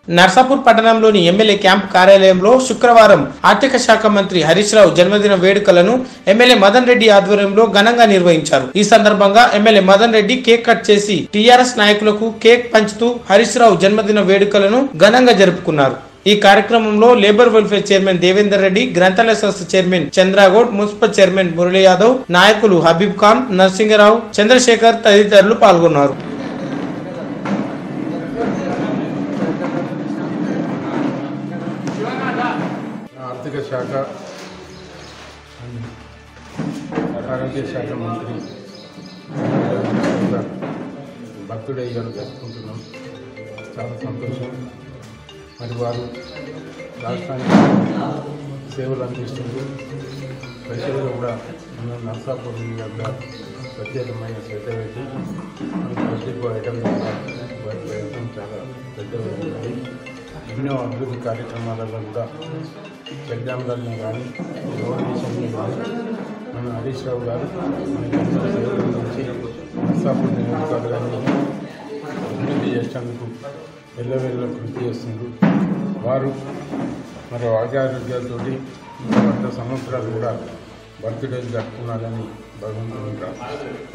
నర్సాపూర్ పట్టణంలోని MLA camp కార్యాలయంలో శుక్రవారం ఆర్థిక శాఖ మంత్రి హరీష్ రావు జన్మదిన వేడుకలను ఎమ్మెల్యే మదన్ రెడ్డి ఆధ్వర్యంలో ఘనంగా నిర్వహించారు ఈ సందర్భంగా MLA Madan Reddy cake cut చేసి టీఆర్ఎస్ నాయకులకు కేక్ పంచుతూ హరీష్ రావు జన్మదిన వేడుకలను ఘనంగా జరుపుకున్నారు ఈ కార్యక్రమంలో labour welfare chairman Devender Reddy గ్రంథాలయ సంస్థ chairman Chandragoud municipal chairman Murali Yadav నాయకులు హబీబ్ ఖాన్ నరసింగరావు చంద్రశేఖర్ తదితరులు పాల్గొన్నారు ఆర్థిక శాఖ ఆరోగ్య శాఖ మంత్రి భక్తుడై గారు జరుపుకుంటున్నాం చాలా సంతోషం మరి వారు రాష్ట్రానికి సేవలు అందిస్తుంది స్పెషల్గా కూడా మన నర్సాపూర్ యొక్క ప్రత్యేకమైన శ్రద్ధ పెట్టి మనకు పబ్లిక్ ఐటమ్ ద్వారా వారి ప్రయత్నం చాలా పెద్దగా ఉంది ఎన్నో అభివృద్ధి కార్యక్రమాలలో కూడా చెక్ డ్యామ్లలో కానీ రోడ్ విషయంలో కానీ మన హరీష్ రావు గారు మనకి ఎంతో సేవలు అందించి నర్సాపూర్ నియోజకవర్గాన్ని అభివృద్ధి చేసేందుకు వెళ్ళవెళ్ళ కృషి చేస్తుంది వారు మరి ఆరోగ్యాలతోటి వంద సంవత్సరాలు కూడా బర్త్డే జరుపుకున్నారని భగవంతుని ప్రార్థిస్తున్నాను